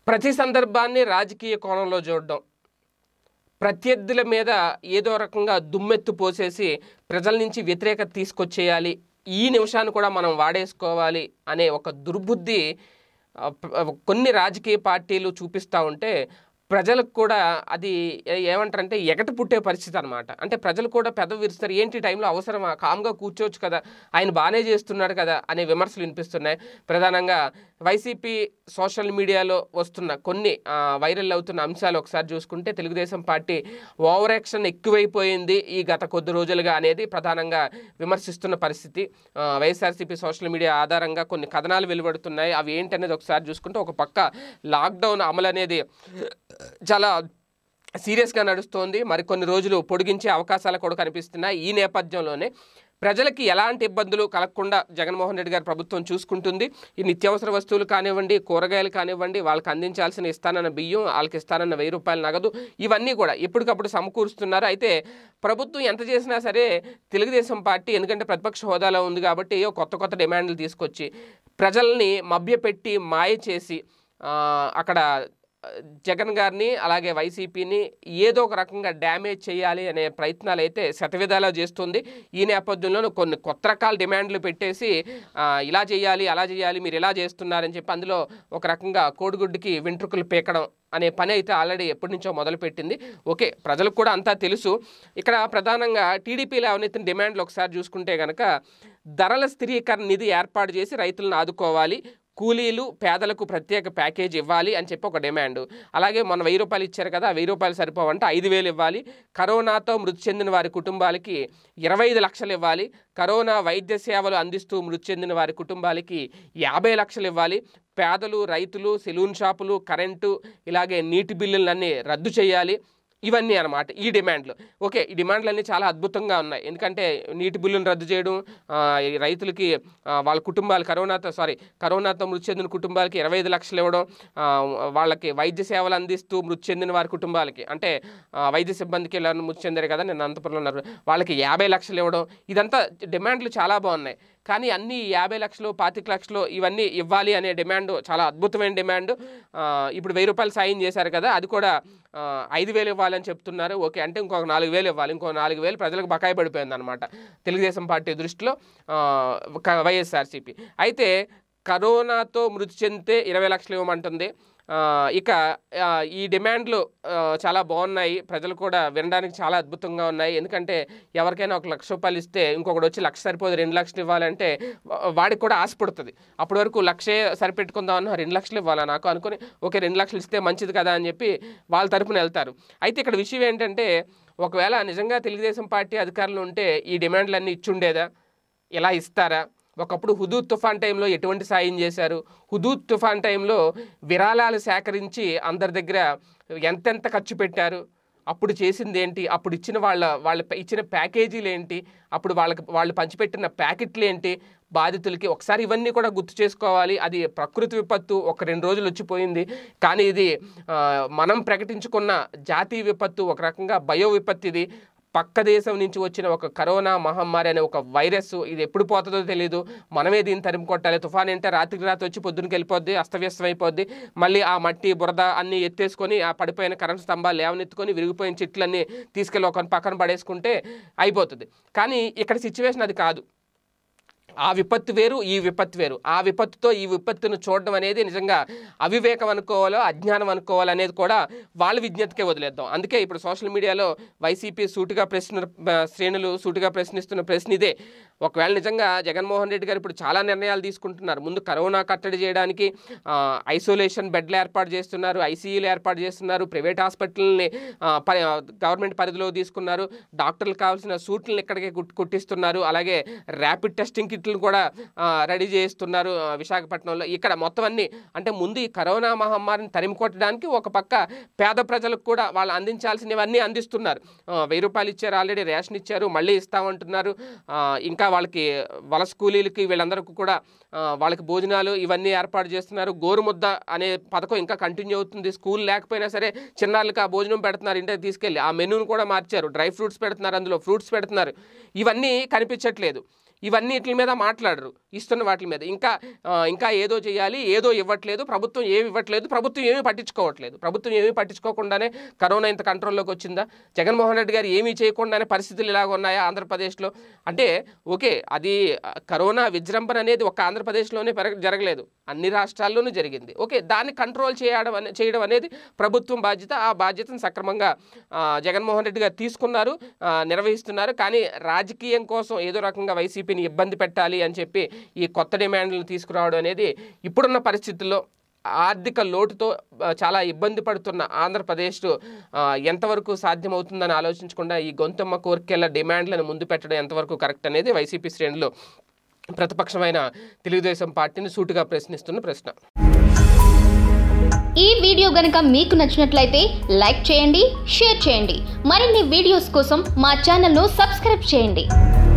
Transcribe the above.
ప్రతి సందర్భాన్ని రాజకీయ కోణంలో చూడడం ప్రత్యర్థుల మీద ఏదో రకంగా దుమ్మెత్తు పోసేసి ప్రజల నుంచి వ్యతిరేకత తీసుకొచ్చేయాలి ఈ నిమిషాన్ని కూడా మనం వాడేసుకోవాలి అనే ఒక దుర్బుద్ధి ఆ, ప- కొన్ని రాజకీయ పార్టీలు చూపిస్తూ ఉంటే ప్రజలకు కూడా అది ఏ- ఏమంటారంటే ఎగట పుట్టే పరిస్థితి అనమాట అంటే ప్రజలు కూడా పెద్ద విరుస్తారు ఏంటి ఈ టైంలో అవసరమా కామ్గా కూర్చోవచ్చు కదా ఆయన బాగానే చేస్తున్నాడు కదా అనే విమర్శలు వినిపిస్తున్నాయి ప్రధానంగా వైసీపీ సోషల్ మీడియాలో వస్తున్న కొన్ని ఆ, వైరల్ అవుతున్న అంశాలు ఒకసారి చూసుకుంటే తెలుగుదేశం పార్టీ ఓవర్ యాక్షన్ ఎక్కువైపోయింది ఈ గత కొద్ది రోజులుగా అనేది ప్రధానంగా విమర్శిస్తున్న పరిస్థితి ఆ, వైఎస్ఆర్సీపీ సోషల్ మీడియా ఆధారంగా కొన్ని కథనాలు వెలువడుతున్నాయి అవి ఏంటనేది ఒకసారి చూసుకుంటే ఒక పక్క లాక్డౌన్ అమలు అనేది చాలా సీరియస్గా నడుస్తోంది మరికొన్ని రోజులు పొడిగించే అవకాశాలు కూడా కనిపిస్తున్నాయి ఈ నేపథ్యంలోనే ప్రజలకి ఎలాంటి ఇబ్బందులు కలగకుండా జగన్మోహన్ రెడ్డి గారి ప్రభుత్వం చూసుకుంటుంది ఈ నిత్యావసర వస్తువులు కానివ్వండి కూరగాయలు కానివ్వండి వాళ్ళకి అందించాల్సిన ఇస్తానన్న బియ్యం వాళ్ళకి ఇస్తానన్న వెయ్యి రూపాయల నగదు ఇవన్నీ కూడా ఎప్పటికప్పుడు సమకూరుస్తున్నారు అయితే ప్రభుత్వం ఎంత చేసినా సరే తెలుగుదేశం పార్టీ ఎందుకంటే ప్రతిపక్ష హోదాలో ఉంది కాబట్టి ఏవో కొత్త కొత్త డిమాండ్లు తీసుకొచ్చి ప్రజల్ని మభ్యపెట్టి మాయ చేసి ఆ, అక్కడ జగన్ గారిని అలాగే వైసీపీని ఏదో ఒక రకంగా డ్యామేజ్ చేయాలి అనే ప్రయత్నాలు అయితే శతవిధాలా చేస్తుంది ఈ నేపథ్యంలో కొన్ని కొత్త రకాల డిమాండ్లు పెట్టేసి ఆ, ఇలా చేయాలి అలా చేయాలి మీరు ఇలా చేస్తున్నారని చెప్పి అందులో ఒక రకంగా కోడిగుడ్డుకి వెంట్రుకలు పీకడం అనే పని అయితే ఆల్రెడీ ఎప్పటి నుంచో మొదలుపెట్టింది ఓకే ప్రజలకు కూడా అంతా తెలుసు ఇక్కడ ప్రధానంగా టీడీపీలో అవనెత్తిన డిమాండ్లు ఒకసారి చూసుకుంటే కనుక ధరల స్థిరీకరణ నిధి ఏర్పాటు చేసి రైతులను ఆదుకోవాలి కూలీలు పేదలకు ప్రత్యేక ప్యాకేజ్ ఇవ్వాలి అని చెప్పి ఒక డిమాండ్ అలాగే మొన్న వెయ్యి రూపాయలు ఇచ్చారు కదా ఆ వెయ్యి రూపాయలు సరిపోవంటే ఐదు వేలు ఇవ్వాలి కరోనాతో మృతి చెందిన వారి కుటుంబాలకి ఇరవై ఐదు లక్షలు ఇవ్వాలి కరోనా వైద్య సేవలు అందిస్తూ మృతి చెందిన వారి కుటుంబాలకి యాభై లక్షలు ఇవ్వాలి పేదలు రైతులు సెలూన్ షాపులు కరెంటు ఇలాగే నీటి బిల్లులన్నీ రద్దు చేయాలి ఇవన్నీ అన్నమాట ఈ డిమాండ్లు ఓకే ఈ డిమాండ్లన్నీ చాలా అద్భుతంగా ఉన్నాయి ఎందుకంటే నీటి బిల్లును రద్దు చేయడం ఆ, ఈ రైతులకి ఆ, వాళ్ళ కుటుంబాలు కరోనాతో సారీ కరోనాతో మృతి చెందిన కుటుంబాలకి ఇరవై ఐదు లక్షలు ఇవ్వడం ఆ, వాళ్ళకి వైద్య సేవలు అందిస్తూ మృతి చెందిన వారి కుటుంబాలకి అంటే ఆ, వైద్య సిబ్బందికి ఇలా మృతి చెందారు కదా నేను అనంతపురంలో ఉన్నారు వాళ్ళకి యాభై లక్షలు ఇవ్వడం ఇదంతా డిమాండ్లు చాలా బాగున్నాయి కానీ అన్ని యాభై లక్షలు పాతిక లక్షలు ఇవన్నీ ఇవ్వాలి అనే డిమాండ్ చాలా అద్భుతమైన డిమాండ్ ఆ, ఇప్పుడు వెయ్యి రూపాయలు సాయం చేశారు కదా అది కూడా ఆ, ఐదు వేలు ఇవ్వాలని చెప్తున్నారు ఓకే అంటే ఇంకొక నాలుగు వేలు ఇవ్వాలి ఇంకో నాలుగు వేలు ప్రజలకు బకాయి పడిపోయింది అనమాట తెలుగుదేశం పార్టీ దృష్టిలో ఆ, క- వైఎస్ఆర్సీపీ అయితే కరోనాతో మృతి చెందితే ఇరవై లక్షలు ఇవ్వమంటుంది ఆ, ఇక ఆ, ఈ డిమాండ్లు ఆ, చాలా బాగున్నాయి ప్రజలు కూడా వినడానికి చాలా అద్భుతంగా ఉన్నాయి ఎందుకంటే ఎవరికైనా ఒక లక్ష రూపాయలు ఇస్తే ఇంకొకటి వచ్చి లక్ష సరిపోదు రెండు లక్షలు ఇవ్వాలంటే వా- వాడికి కూడా ఆశపడుతుంది అప్పటి వరకు లక్షే సరిపెట్టుకుందాం అన్న రెండు లక్షలు ఇవ్వాలా నాకు అనుకుని ఓకే రెండు లక్షలు ఇస్తే మంచిది కదా అని చెప్పి వాళ్ళ తరపున వెళ్తారు అయితే ఇక్కడ విషయం ఏంటంటే ఒకవేళ నిజంగా తెలుగుదేశం పార్టీ అధికారులు ఉంటే ఈ డిమాండ్లన్నీ ఇచ్చుండేదా ఇలా ఇస్తారా ఒకప్పుడు హుదూద్ తుఫాన్ టైంలో ఎటువంటి సాయం చేశారు హుదూద్ తుఫాన్ టైంలో విరాళాలు సేకరించి అందరి దగ్గర ఎంతెంత ఖర్చు పెట్టారు అప్పుడు చేసింది ఏంటి అప్పుడు ఇచ్చిన వాళ్ళ వాళ్ళ ఇచ్చిన ప్యాకేజీలు ఏంటి అప్పుడు వాళ్ళకి వాళ్ళు పంచిపెట్టిన ప్యాకెట్లు ఏంటి బాధితులకి ఒకసారి ఇవన్నీ కూడా గుర్తు చేసుకోవాలి అది ప్రకృతి విపత్తు ఒక రెండు రోజులు వచ్చిపోయింది కానీ ఇది ఆ, మనం ప్రకటించుకున్న జాతీయ విపత్తు ఒక రకంగా బయో విపత్తు ఇది పక్క దేశం నుంచి వచ్చిన ఒక కరోనా మహమ్మారి అనే ఒక వైరస్ ఇది ఎప్పుడు పోతుందో తెలియదు మనమే దీన్ని తరిమి కొట్టాలి తుఫాన్ అంటే రాత్రికి రాత్రి వచ్చి పొద్దునకి వెళ్ళిపోద్ది అస్తవ్యస్తం అయిపోద్ది మళ్ళీ ఆ మట్టి బురద అన్ని ఎత్తేసుకొని ఆ పడిపోయిన కరెంట్ స్తంభాలు లేవనెత్తుకొని విరిగిపోయిన చెట్లన్నీ తీసుకెళ్ళి ఒక పక్కన పడేసుకుంటే అయిపోతుంది కానీ ఇక్కడ సిచ్యువేషన్ అది కాదు ఆ విపత్తు వేరు ఈ విపత్తు వేరు ఆ విపత్తుతో ఈ విపత్తును చూడడం అనేది నిజంగా అవివేకం అనుకోవాలో అజ్ఞానం అనుకోవాలో అనేది కూడా వాళ్ళ విజ్ఞతకే వదిలేద్దాం అందుకే ఇప్పుడు సోషల్ మీడియాలో వైసీపీ సూటిగా ప్రశ్న ఆ, శ్రేణులు సూటిగా ప్రశ్నిస్తున్న ప్రశ్న ఇదే ఒకవేళ నిజంగా జగన్మోహన్ రెడ్డి గారు ఇప్పుడు చాలా నిర్ణయాలు తీసుకుంటున్నారు ముందు కరోనా కట్టడి చేయడానికి ఆ, ఐసోలేషన్ బెడ్లు ఏర్పాటు చేస్తున్నారు ఐసీయూలు ఏర్పాటు చేస్తున్నారు ప్రైవేట్ హాస్పిటల్ని ఆ, పరి- గవర్నమెంట్ పరిధిలో తీసుకున్నారు డాక్టర్లకు కావాల్సిన సూట్లను ఇక్కడికే కుట్- కుట్టిస్తున్నారు అలాగే ర్యాపిడ్ టెస్టింగ్ కిట్లు కూడా ఆ, రెడీ చేస్తున్నారు ఆ, విశాఖపట్నంలో ఇక్కడ మొత్తం అన్ని అంటే ముందు ఈ కరోనా మహమ్మారిని తరిమి కొట్టడానికి ఒక పక్క పేద ప్రజలకు కూడా వాళ్ళు అందించాల్సినవన్నీ అందిస్తున్నారు ఆ, వెయ్యి రూపాయలు ఇచ్చారు ఆల్రెడీ రేషన్ ఇచ్చారు మళ్ళీ ఇస్తామంటున్నారు ఆ, ఇంకా వాళ్ళకి వలస కూలీలకి వీళ్ళందరికీ కూడా ఆ, వాళ్ళకి భోజనాలు ఇవన్నీ ఏర్పాటు చేస్తున్నారు గోరుముద్ద అనే పథకం ఇంకా కంటిన్యూ అవుతుంది స్కూల్ లేకపోయినా సరే చిన్నారులకు ఆ భోజనం పెడుతున్నారు ఇంటికి తీసుకెళ్ళి ఆ మెనూను కూడా మార్చారు డ్రై ఫ్రూట్స్ పెడుతున్నారు అందులో ఫ్రూట్స్ పెడుతున్నారు ఇవన్నీ కనిపించట్లేదు ఇవన్నిటి మీద మాట్లాడరు ఇస్తున్న వాటి మీద ఇంకా ఆ, ఇంకా ఏదో చేయాలి ఏదో ఇవ్వట్లేదు ప్రభుత్వం ఏమి ఇవ్వట్లేదు ప్రభుత్వం ఏమీ పట్టించుకోవట్లేదు ప్రభుత్వం ఏమీ పట్టించుకోకుండానే కరోనా ఇంత కంట్రోల్లోకి వచ్చిందా జగన్మోహన్ రెడ్డి గారు ఏమీ చేయకుండానే పరిస్థితులు ఇలాగ ఉన్నాయా ఆంధ్రప్రదేశ్లో అంటే ఓకే అది ఆ, కరోనా విజృంభణ అనేది ఒక ఆంధ్రప్రదేశ్లోనే పెరగ జరగలేదు అన్ని రాష్ట్రాల్లోనూ జరిగింది ఓకే దాన్ని కంట్రోల్ చేయడం అనే చేయడం అనేది ప్రభుత్వం బాధ్యత ఆ బాధ్యతను సక్రమంగా ఆ, జగన్మోహన్ రెడ్డి గారు తీసుకున్నారు ఆ, నిర్వహిస్తున్నారు కానీ రాజకీయం కోసం ఏదో రకంగా వైసీపీని ఇబ్బంది పెట్టాలి అని చెప్పి ఈ కొత్త డిమాండ్లను తీసుకురావడం అనేది ఇప్పుడున్న పరిస్థితుల్లో ఆర్థిక లోటుతో ఆ, చాలా ఇబ్బంది పడుతున్న ఆంధ్రప్రదేశ్ ఆ, ఎంతవరకు సాధ్యమవుతుందని ఆలోచించకుండా ఈ గొంతమ్మ కోరికెల డిమాండ్లను ముందు పెట్టడం ఎంతవరకు కరెక్ట్ అనేది వైసీపీ శ్రేణులు ప్రతిపక్షమైన తెలుగుదేశం పార్టీని సూటిగా ప్రశ్నిస్తున్న ప్రశ్న ఈ వీడియో గనుక మీకు నచ్చినట్లయితే లైక్ చేయండి షేర్ చేయండి మరిన్ని వీడియోస్ కోసం మా ఛానల్ను సబ్స్క్రైబ్ చేయండి